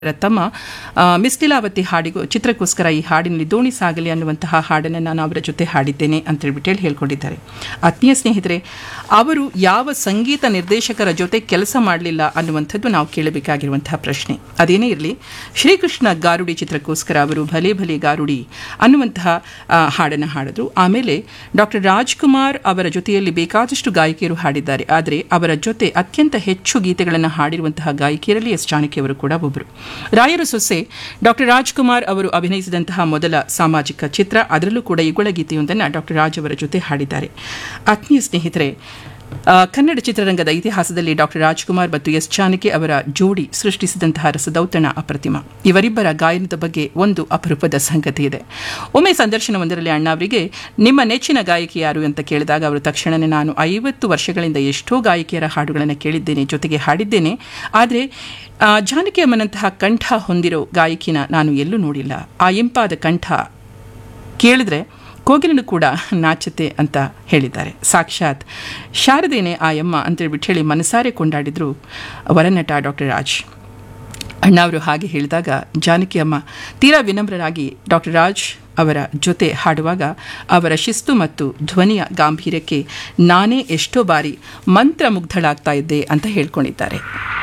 ತಮ್ಮ ಆ, ಮಿಸ್ ಲೀಲಾವತಿ ಹಾಡಿಗೂ ಚಿತ್ರಕ್ಕೋಸ್ಕರ ಈ ಹಾಡಿನಲ್ಲಿ ದೋಣಿ ಸಾಗಲಿ ಅನ್ನುವಂತಹ ಹಾಡನ್ನು ನಾನು ಅವರ ಜೊತೆ ಹಾಡಿದ್ದೇನೆ ಅಂತ ಹೇಳ್ಬಿಟ್ಟು ಹೇಳಿ ಹೇಳ್ಕೊಂಡಿದ್ದಾರೆ ಆತ್ಮೀಯ ಸ್ನೇಹಿತರೆ ಅವರು ಯಾವ ಸಂಗೀತ ನಿರ್ದೇಶಕರ ಜೊತೆ ಕೆಲಸ ಮಾಡಲಿಲ್ಲ ಅನ್ನುವಂಥದ್ದು ನಾವು ಕೇಳಬೇಕಾಗಿರುವಂತಹ ಪ್ರಶ್ನೆ ಅದೇನೇ ಇರಲಿ ಶ್ರೀಕೃಷ್ಣ ಗಾರುಡಿ ಚಿತ್ರಕ್ಕೋಸ್ಕರ ಅವರು ಭಲೆ ಭಲೆ ಗಾರುಡಿ ಅನ್ನುವಂತಹ ಆ, ಹಾಡನ್ನು ಹಾಡಿದ್ರು ಆಮೇಲೆ ಡಾಕ್ಟರ್ ರಾಜ್ಕುಮಾರ್ ಅವರ ಜೊತೆಯಲ್ಲಿ ಬೇಕಾದಷ್ಟು ಗಾಯಕಿಯರು ಹಾಡಿದ್ದಾರೆ ಆದರೆ ಅವರ ಜೊತೆ ಅತ್ಯಂತ ಹೆಚ್ಚು ಗೀತೆಗಳನ್ನು ಹಾಡಿರುವಂತಹ ಗಾಯಕಿಯರಲ್ಲಿ ಎಸ್ ಜಾನಕಿ ಅವರು ಕೂಡ ಒಬ್ಬರು ರಾಯರ ಸೊಸೆ ಡಾಕ್ಟರ್ ರಾಜ್ಕುಮಾರ್ ಅವರು ಅಭಿನಯಿಸಿದಂತಹ ಮೊದಲ ಸಾಮಾಜಿಕ ಚಿತ್ರ ಅದರಲ್ಲೂ ಕೂಡ ಯುಗಳ ಗೀತೆಯೊಂದನ್ನು ಡಾಕ್ಟರ್ ರಾಜ್ ಅವರ ಜೊತೆ ಹಾಡಿದ್ದಾರೆ ಆತ್ಮೀಯ ಸ್ನೇಹಿತರೆ ಆ, ಕನ್ನಡ ಚಿತ್ರರಂಗದ ಇತಿಹಾಸದಲ್ಲಿ ಡಾಕ್ಟರ್ ರಾಜ್ಕುಮಾರ್ ಮತ್ತು ಎಸ್ ಜಾನಕಿ ಅವರ ಜೋಡಿ ಸೃಷ್ಟಿಸಿದಂತಹ ರಸದೌತಣ ಅಪ್ರತಿಮ ಇವರಿಬ್ಬರ ಗಾಯನದ ಬಗ್ಗೆ ಒಂದು ಅಪರೂಪದ ಸಂಗತಿ ಇದೆ ಒಮ್ಮೆ ಸಂದರ್ಶನವೊಂದರಲ್ಲಿ ಅಣ್ಣ ಅವರಿಗೆ ನಿಮ್ಮ ನೆಚ್ಚಿನ ಗಾಯಕಿ ಯಾರು ಅಂತ ಕೇಳಿದಾಗ ಅವರು ತಕ್ಷಣವೇ ನಾನು ಐವತ್ತು ವರ್ಷಗಳಿಂದ ಎಷ್ಟೋ ಗಾಯಕಿಯರ ಹಾಡುಗಳನ್ನು ಕೇಳಿದ್ದೇನೆ ಜೊತೆಗೆ ಹಾಡಿದ್ದೇನೆ ಆದರೆ ಆ, ಜಾನಕಿ ಅಮ್ಮನಂತಹ ಕಂಠ ಹೊಂದಿರೋ ಗಾಯಕಿನ ನಾನು ಎಲ್ಲೂ ನೋಡಿಲ್ಲ ಆ ಇಂಪಾದ ಕಂಠ ಕೇಳಿದ್ರೆ ಕೋಗಿಲನು ಕೂಡ ನಾಚತೆ ಅಂತ ಹೇಳಿದ್ದಾರೆ ಸಾಕ್ಷಾತ್ ಶಾರದೇನೆ ಆ ಯಮ್ಮ ಅಂತೇಳ್ಬಿಟ್ಟು ಹೇಳಿ ಮನಸಾರೆ ಕೊಂಡಾಡಿದ್ರು ವರನಟ ಡಾಕ್ಟರ್ ರಾಜ್ ಅಣ್ಣ ಅವರು ಹಾಗೆ ಹೇಳಿದಾಗ ಜಾನಕಿ ಅಮ್ಮ ತೀರಾ ವಿನಮ್ರರಾಗಿ ಡಾಕ್ಟರ್ ರಾಜ್ ಅವರ ಜೊತೆ ಹಾಡುವಾಗ ಅವರ ಶಿಸ್ತು ಮತ್ತು ಧ್ವನಿಯ ಗಾಂಭೀರ್ಯಕ್ಕೆ ನಾನೇ ಎಷ್ಟೋ ಬಾರಿ ಮಂತ್ರಮುಗ್ಧಳಾಗ್ತಾ ಇದ್ದೆ ಅಂತ ಹೇಳ್ಕೊಂಡಿದ್ದಾರೆ